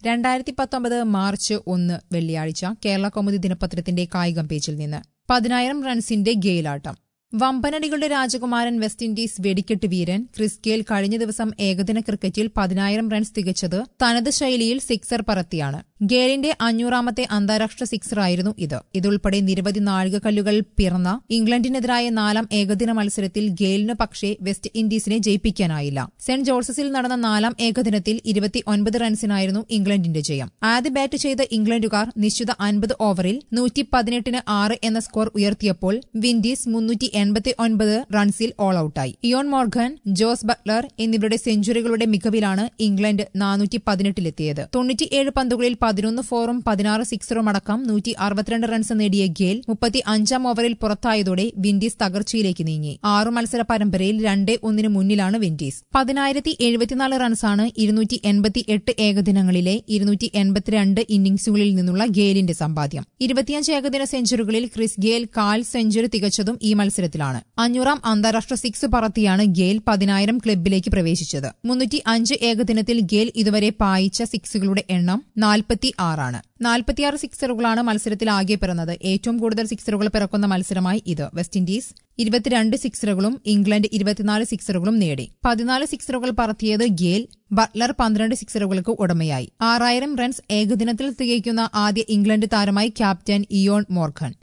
രണ്ടായിരത്തി പത്തൊമ്പത് മാർച്ച് ഒന്ന് വെള്ളിയാഴ്ച കേരള കൗമുദി ദിനപത്രത്തിന്റെ കായികം പേജിൽ നിന്ന് പതിനായിരം റൺസിന്റെ ഗെയിലാട്ടം വമ്പനടികളുടെ രാജകുമാരൻ വെസ്റ്റ് ഇൻഡീസ് വെടിക്കെട്ട് വീരൻ ക്രിസ് ഗെയിൽ കഴിഞ്ഞ ദിവസം ഏകദിന ക്രിക്കറ്റിൽ പതിനായിരം റൺസ് തികച്ചത് തനത് ശൈലിയിൽ സിക്സർ പറത്തിയാണ് ഗെയിലിന്റെ അഞ്ഞൂറാമത്തെ അന്താരാഷ്ട്ര സിക്സറായിരുന്നു ഇത് ഇതുൾപ്പെടെ നിരവധി നാഴികക്കല്ലുകൾ പിറന്ന ഇംഗ്ലണ്ടിനെതിരായ നാലാം ഏകദിന മത്സരത്തിൽ ഗെയിലിന് പക്ഷേ വെസ്റ്റ് ഇൻഡീസിനെ ജയിപ്പിക്കാനായില്ല സെന്റ് ജോർസസിൽ നടന്ന നാലാം ഏകദിനത്തിൽ ഇരുപത്തിയൊൻപത് റൺസിനായിരുന്നു ഇംഗ്ലണ്ടിന്റെ ജയം ആദ്യ ബാറ്റ് ചെയ്ത ഇംഗ്ലണ്ടുകാർ നിശ്ചിത അൻപത് ഓവറിൽ നൂറ്റി പതിനെട്ടിന് ആറ് എന്ന സ്കോർ ഉയർത്തിയപ്പോൾ വിൻഡീസ് മുന്നൂറ്റി എൺപത്തി ഒൻപത് റൺസിൽ ഓൾ ഔട്ടായി ഇയോൺ മോർഗൻ ജോസ് ബട്ട്ലർ എന്നിവരുടെ സെഞ്ചുറികളുടെ മികവിലാണ് ഇംഗ്ലണ്ട് നാനൂറ്റി പതിനെട്ടിലെത്തിയത് തൊണ്ണൂറ്റിയേഴ് പന്തുകളിൽ പതിനൊന്ന് ഫോറും പതിനാറ് സിക്സറും അടക്കം നൂറ്റി അറുപത്തിരണ്ട് റൺസ് നേടിയ ഗെയിൽ മുപ്പത്തി അഞ്ചാം ഓവറിൽ പുറത്തായതോടെ വിൻഡീസ് തകർച്ചയിലേക്ക് നീങ്ങി ആറു മത്സര പരമ്പരയിൽ രണ്ട് ഒന്നിന് മുന്നിലാണ് വിൻഡീസ് പതിനായിരത്തി എഴുപത്തിനാല് റൺസാണ് ഇരുന്നൂറ്റി എൺപത്തി എട്ട് ഏകദിനങ്ങളിലെ ഇരുന്നൂറ്റി എൺപത്തിരണ്ട് ഇന്നിംഗ്സുകളിൽ നിന്നുള്ള ഗെയിലിന്റെ സമ്പാദ്യം ഇരുപത്തിയഞ്ച് ഏകദിന സെഞ്ചുറികളിൽ ക്രിസ് ഗെയിൽ കാൽ സെഞ്ചുറി തികച്ചതും ഈ മത്സരത്തിലാണ് അഞ്ഞൂറാം അന്താരാഷ്ട്ര സിക്സ് പറത്തിയാണ് ഗെയിൽ പതിനായിരം ക്ലബിലേക്ക് പ്രവേശിച്ചത് മുന്നൂറ്റി അഞ്ച് ഏകദിനത്തിൽ ഗെയിൽ ഇതുവരെ പായിച്ച സിക്സുകളുടെ എണ്ണം നാൽപ്പത്തി ആറാണ് നാൽപ്പത്തിയാറ് സിക്സറുകളാണ് മത്സരത്തിൽ ആകെ പിറന്നത് ഏറ്റവും കൂടുതൽ സിക്സറുകൾ പിറക്കുന്ന മത്സരമായി ഇത് വെസ്റ്റ് ഇൻഡീസ് ഇരുപത്തിരണ്ട് സിക്സറുകളും ഇംഗ്ലണ്ട് ഇരുപത്തിനാല് സിക്സറുകളും നേടി പതിനാല് സിക്സറുകൾ പറത്തിയത് ഗെയിൽ ബട്ട്ലർ പന്ത്രണ്ട് സിക്സറുകൾക്ക് ഉടമയായി ആറായിരം റൺസ് ഏകദിനത്തിൽ തികയ്ക്കുന്ന ആദ്യ ഇംഗ്ലണ്ട് താരമായി ക്യാപ്റ്റൻ ഇയോൺ മോർഖൻ